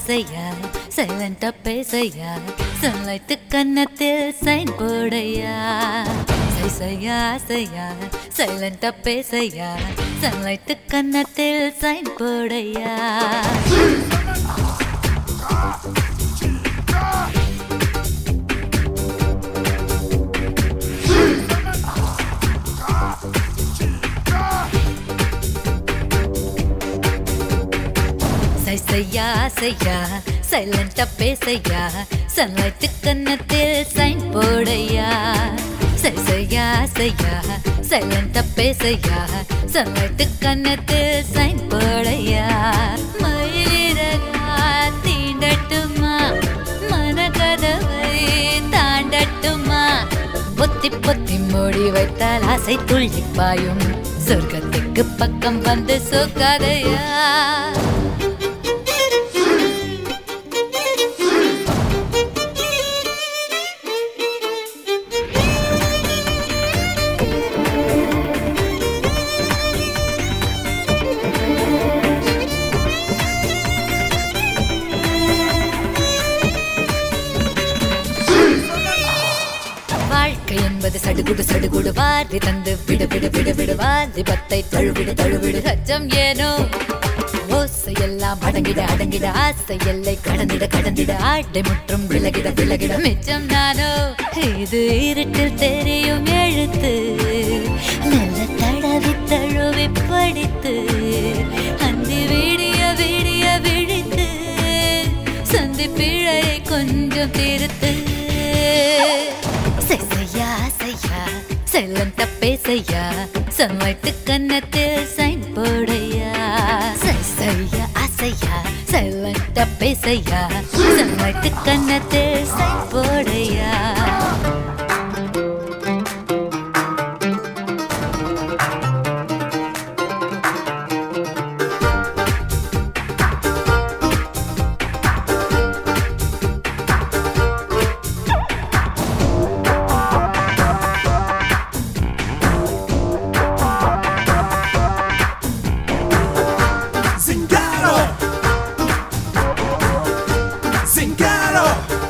ஆசையா சைலண்டா பேசையா சன்லைட்டு கன்னத்தில் சைன் போடையா சைசையா ஆசையா சைலண்டா பேசையா சன்லைட்டு கன்னத்தில் சைன் போடையா சைசையா ஆசையா சைலண்டா பேசையா சன்லைட்டு கன்னத்தில் சைன் போடையா சைசையா ஆசையா சைலண்டா பேசையா சன்லைட்டு கன்னத்தில் சைன் போடையா மயிலிறகா தீண்டட்டுமா மனக்கதவை தாண்டட்டுமா பொத்தி பொத்தி மூடி வைத்தால் ஆசை துள்ளி பாயும் சொர்க்கத்துக்கு பக்கம் வந்து சொக்காதையா வாழ்க்கை என்பது சடுகுடு சடுகுடு வாரி தந்து விடு விடு விடு விடு வாரி பத்தை தழுவிடு தழுவிடு அச்சம் ஏனோ ஓசை எல்லாம் அடங்கிட அடங்கிட ஆசை எல்லை கடந்திட கடந்திட ஆடை முற்றும் விலகிட விலகிட மிச்சம் நானோ இது இருட்டில் தெரியும் எழுத்து நல்ல தடவி தழுவி படித்து அந்தி விடிய விடிய விழித்து சந்தி பிழையை கொஞ்சம் திருத்து செய்யா செய்யா செல்லந்த பேசையா சமைத்து கன்னத்தில் சைன் போடையா செய்யா அசையா செல்லந்த பேசையா சமைத்து கன்னத்தில் சைன் போடையா Zingaro! Zingaro!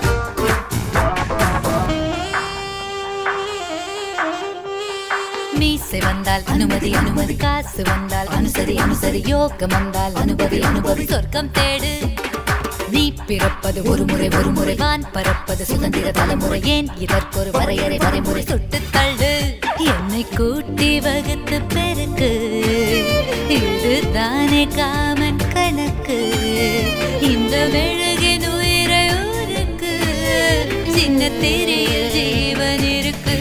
மீசை வந்தால் அனுமதி அனுமதி காசு வந்தால் அனுசரி அனுசரி யோகம் வந்தால் அனுபவி அனுபவி சொர்க்கம் தேடு நீ பிறப்பது ஒரு முறை ஒரு முறை வான் பறப்பது சுதந்திர தலைமுறை ஏன் இதற்கொரு வரையறை வரைமுறை சுட்டு தள்ளு என்னை கூட்டி வகுத்து பெருக்கு இதுதானே காமன் கணக்கு இந்த மெழுகின் உயிரை ஊருக்கு சின்ன திரையில் ஜீவன் இருக்கு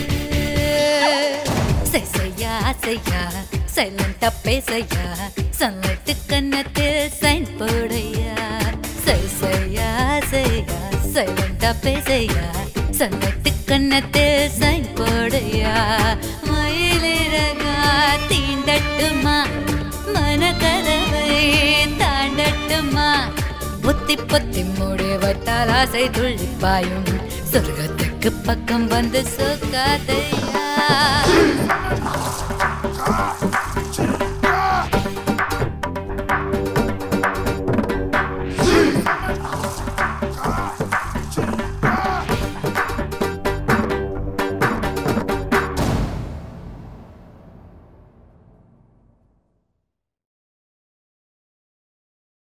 செய்யா செய்யா சைலண்டா பேசையா சன்லைட்டு கன்னத்தில் சைன் போடையா செய்யா செய்யா சைலண்டா பேசையா சன்லைட்டு கன்னத்தில் சைன் போடையா மயிலிறகா தீண்டட்டுமா மனக்கதவை தாண்டட்டுமா புத்தி பொத்தி மூடி வைத்தால் ஆசை துள்ளி பாயும் சொர்க்கத்துக்கு பக்கம் வந்து சொக்காதையா